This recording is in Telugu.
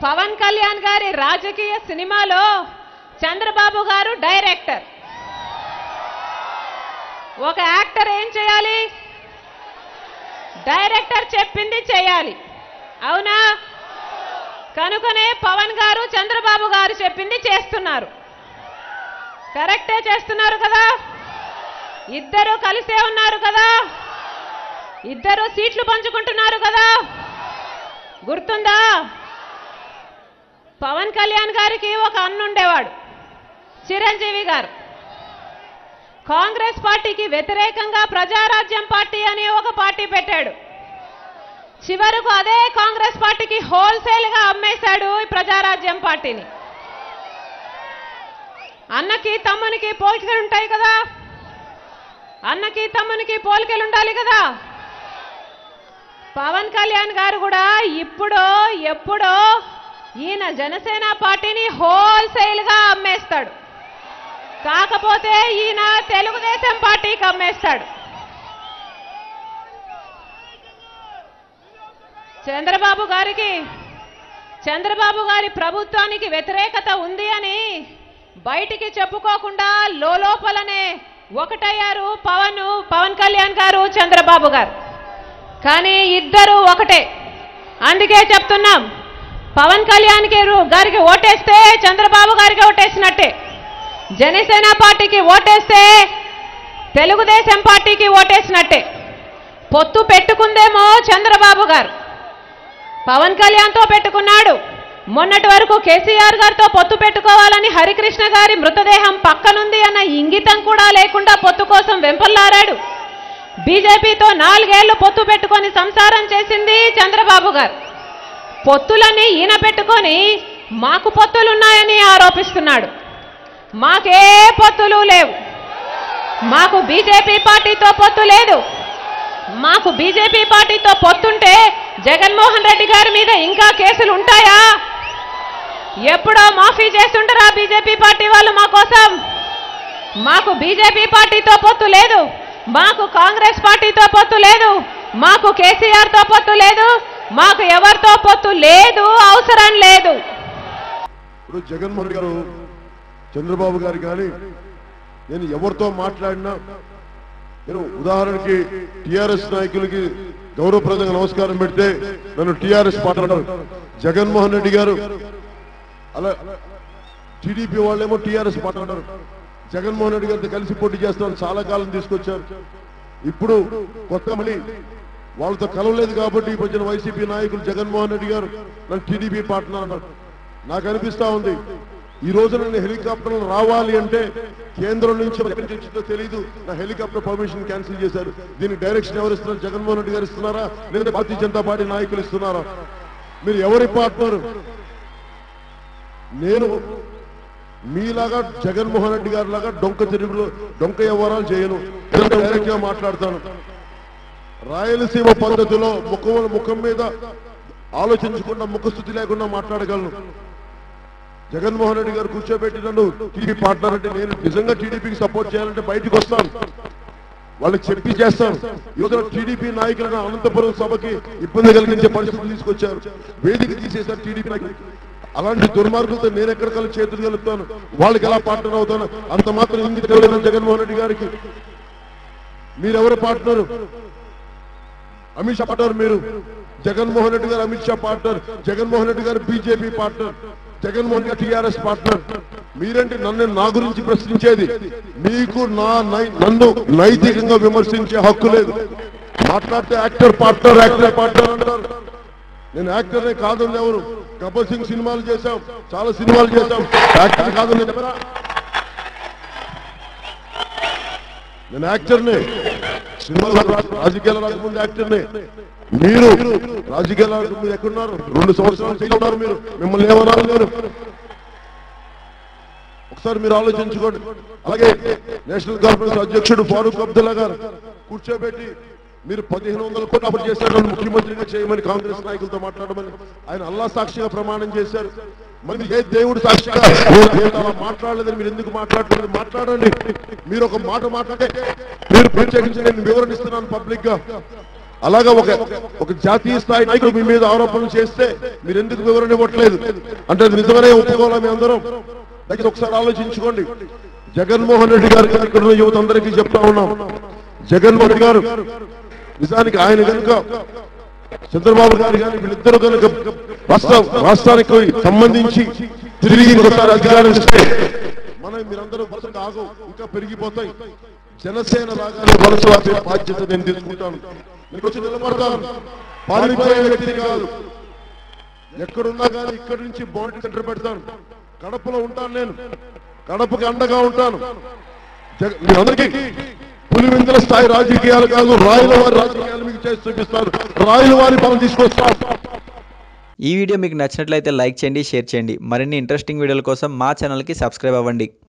పవన్ కళ్యాణ్ గారి రాజకీయ సినిమాలో చంద్రబాబు గారు డైరెక్టర్ ఒక యాక్టర్ ఏం చేయాలి డైరెక్టర్ చెప్పింది చేయాలి అవునా కనుకనే పవన్ గారు చంద్రబాబు గారు చెప్పింది చేస్తున్నారు కరెక్టే చేస్తున్నారు కదా ఇద్దరు కలిసే ఉన్నారు కదా ఇద్దరు సీట్లు పంచుకుంటున్నారు కదా గుర్తుందా పవన్ కళ్యాణ్ గారికి ఒక అన్నుండేవాడు చిరంజీవి గారు కాంగ్రెస్ పార్టీకి వ్యతిరేకంగా ప్రజారాజ్యం పార్టీ అని ఒక పార్టీ పెట్టాడు చివరకు అదే కాంగ్రెస్ పార్టీకి హోల్సేల్ గా అమ్మేశాడు ఈ ప్రజారాజ్యం పార్టీని అన్నకి తమ్మునికి పోలికలు ఉంటాయి కదా అన్నకి తమ్మునికి పోలికలు ఉండాలి కదా పవన్ కళ్యాణ్ గారు కూడా ఇప్పుడో ఎప్పుడో ఈయన జనసేన పార్టీని హోల్సేల్ గా అమ్మేస్తాడు కాకపోతే ఈయన తెలుగుదేశం పార్టీకి అమ్మేస్తాడు చంద్రబాబు గారికి చంద్రబాబు గారి ప్రభుత్వానికి వ్యతిరేకత ఉంది అని బయటికి చెప్పుకోకుండా లోపలనే ఒకటయ్యారు పవన్ పవన్ కళ్యాణ్ గారు చంద్రబాబు గారు కానీ ఇద్దరు ఒకటే అందుకే చెప్తున్నాం పవన్ కళ్యాణ్ గారు- గారికి ఓటేస్తే చంద్రబాబు గారికి ఓటేసినట్టే జనసేన పార్టీకి ఓటేస్తే తెలుగుదేశం పార్టీకి ఓటేసినట్టే పొత్తు పెట్టుకుందేమో చంద్రబాబు గారు పవన్ కళ్యాణ్తో పెట్టుకున్నాడు మొన్నటి వరకు కేసీఆర్ గారితో పొత్తు పెట్టుకోవాలని హరికృష్ణ గారి మృతదేహం పక్కనుంది అన్న ఇంగితం కూడా లేకుండా పొత్తు కోసం వెంపల్లారాడు బీజేపీతో నాలుగేళ్లు పొత్తు పెట్టుకొని సంసారం చేసింది చంద్రబాబు గారు పొత్తులన్నీ ఈయన పెట్టుకొని మాకు పొత్తులున్నాయని ఆరోపిస్తున్నాడు మాకే పొత్తులు లేవు మాకు బీజేపీ పార్టీతో పొత్తు లేదు మాకు బీజేపీ పార్టీతో పొత్తుంటే జగన్మోహన్ రెడ్డి గారి మీద ఇంకా కేసులు ఉంటాయా ఎప్పుడో మాఫీ చేస్తుంటారా బీజేపీ పార్టీ వాళ్ళు మా కోసం మాకు బీజేపీ పార్టీతో పొత్తు లేదు మాకు కాంగ్రెస్ పార్టీతో పొత్తు లేదు మాకు కేసీఆర్ తో పొత్తు లేదు మాకు ఎవరితో పొత్తు లేదు అవసరం లేదు ఇప్పుడు జగన్మోహన్ రెడ్డి గారు చంద్రబాబు గారు కానీ నేను ఎవరితో మాట్లాడినా నేను ఉదాహరణకి టిఆర్ఎస్ నాయకులకి గౌరవప్రదంగా నమస్కారం పెడితే నన్ను టిఆర్ఎస్ పార్టీ అంటారు జగన్మోహన్ రెడ్డి గారు అలా టీడీపీ వాళ్ళేమో టిఆర్ఎస్ పార్టీ అంటారు జగన్మోహన్ రెడ్డి గారితో కలిసి పోటీ చేస్తామని చాలా కాలం తీసుకొచ్చారు ఇప్పుడు కొత్త మళ్ళీ వాళ్ళతో కలవలేదు కాబట్టి ఈ మధ్యన వైసీపీ నాయకులు జగన్మోహన్ రెడ్డి గారు నన్ను టీడీపీ పార్ట్నర్ అంటారు నాకు అనిపిస్తా ఉంది ఈ రోజు నేను హెలికాప్టర్ రావాలి అంటే కేంద్రం నుంచి ఎక్కడి నుంచి వచ్చిందో తెలియదు నా హెలికాప్టర్ పర్మిషన్ క్యాన్సిల్ చేశారు దీనికి డైరెక్షన్ ఎవరు ఇస్తున్నారు జగన్మోహన్ రెడ్డి గారు ఇస్తున్నారా లేదా భారతీయ జనతా పార్టీ నాయకులు ఇస్తున్నారా మీరు ఎవరి పార్ట్నర్ నేను మీలాగా జగన్మోహన్ రెడ్డి గారి లాగా డొంక తిరుగులు డొంక వ్యవహారాలు చేయను డైరెక్ట్ గా మాట్లాడతాను రాయలసీమ పద్ధతిలో ముఖం ముఖం మీద ఆలోచించకుండా ముఖస్థుతి లేకుండా మాట్లాడగలను జగన్మోహన్ రెడ్డి గారు కూర్చోబెట్టి నన్ను టీడీపీ పార్ట్నర్ అంటే నేను నిజంగా టీడీపీకి సపోర్ట్ చేయాలంటే బయటికి వస్తాను వాళ్ళకి చెప్పి చేస్తాను యువత టీడీపీ నాయకులను అనంతపురం సభకి ఇబ్బంది కలిగించే పరిస్థితులు తీసుకొచ్చారు వేదిక తీసేశారు టీడీపీ నాయకులు అలాంటి దుర్మార్గులతో నేను ఎక్కడ కలిసి చేతులు కలుపుతాను వాళ్ళకి ఎలా పార్ట్నర్ అవుతాను అంత మాత్రం ఇంగిత తెలియదు జగన్మోహన్ రెడ్డి గారికి మీరెవరు పార్ట్నర్ అమిత్ షా పార్ట్నర్ మీరు Jaganmohan Reddy garu Amit Shah partner Jaganmohan Reddy garu BJP partner Jaganmohan గారు టీఆర్ఎస్ పార్ట్నర్ మీరంటే నన్ను నా గురించి ప్రశ్నించేది మీకు నా నై- నన్ను నైతికంగా విమర్శించే హక్కు లేదు మాట్లాడితే యాక్టర్ పార్ట్నర్ యాక్టర్ పార్ట్నర్ అంటారు నేను యాక్టర్నే కాదని ఎవరు గబ్బర్ సింగ్ సినిమాలు చేశాం చాలా సినిమాలు చేశాం యాక్టర్ కాదని చెప్పరా నేను యాక్టర్నే సినిమాలు రా- రాజకీయాలు రాకముందు యాక్టర్నే మీరు రాజకీయాలు రాకముందు ఎక్కడున్నారు రెండు సంవత్సరాలు జైల్లో ఉన్నారు మీరు మిమ్మల్ని ఏమన్నారు నేను ఒకసారి మీరు ఆలోచించుకోండి అలాగే నేషనల్ కాన్ఫరెన్స్ అధ్యక్షుడు ఫారూక్ అబ్దుల్లా గారు కూర్చోబెట్టి మీరు పదిహేను వందల కోట్లు అప్పుడు చేశారు నన్ను ముఖ్యమంత్రిగా చేయమని కాంగ్రెస్ నాయకులతో మాట్లాడమని ఆయన అల్లా సాక్షిగా ప్రమాణం చేశారు మరి ఏ దేవుడు సాక్షిగా నేను అలా మాట్లాడలేదని మీరు ఎందుకు మాట్లాడలేదు మాట్లాడండి మీరు ఒక మాట మాట్లాడే మీరు ప్రత్యేకించి నేను వివరణ ఇస్తున్నాను పబ్లిక్ గా అలాగా ఒక ఒక జాతీయ స్థాయి నాయకుడు మీ మీద ఆరోపణలు చేస్తే మీరు ఎందుకు వివరణ ఇవ్వట్లేదు అంటే అది నిజమనే ఒప్పుకోవాలా మీ అందరం దగ్గర ఒకసారి ఆలోచించుకోండి జగన్మోహన్ రెడ్డి గారు ఇక్కడ ఉన్న యువత అందరికీ చెప్తా ఉన్నాం జగన్మోహన్ రెడ్డి గారు నిజానికి ఆయన కనుక చంద్రబాబు గారు కానీ వీళ్ళిద్దరూ కనుక రాష్ట్ర రాష్ట్రానికి సంబంధించి తిరిగి ఒకసారి అధికారం ఇస్తే మనం మీరందరూ వలసకు ఆగు ఇంకా పెరిగిపోతాయి జనసేన రాగానే వలస ఆపే బాధ్యత నేను తీసుకుంటాను మీకు వచ్చి నిలబడతాను పాలించే వ్యక్తిని కాదు ఎక్కడున్నా కానీ ఇక్కడి నుంచి బాండ్ సెంటర్ పెడతాను కడపలో ఉంటాను నేను కడపకి అండగా ఉంటాను జగ- మీరందరికీ పులివెందుల స్థాయి రాజకీయాలు కాదు రాయల వారి రాజకీయాలు మీకు చేసి చూపిస్తారు రాయల వారి పాలన తీసుకొస్తాం ఈ వీడియో మీకు నచ్చినట్లయితే లైక్ చేయండి షేర్ చేయండి మరిన్ని ఇంట్రెస్టింగ్ వీడియోల కోసం మా ఛానల్కి సబ్స్క్రైబ్ అవ్వండి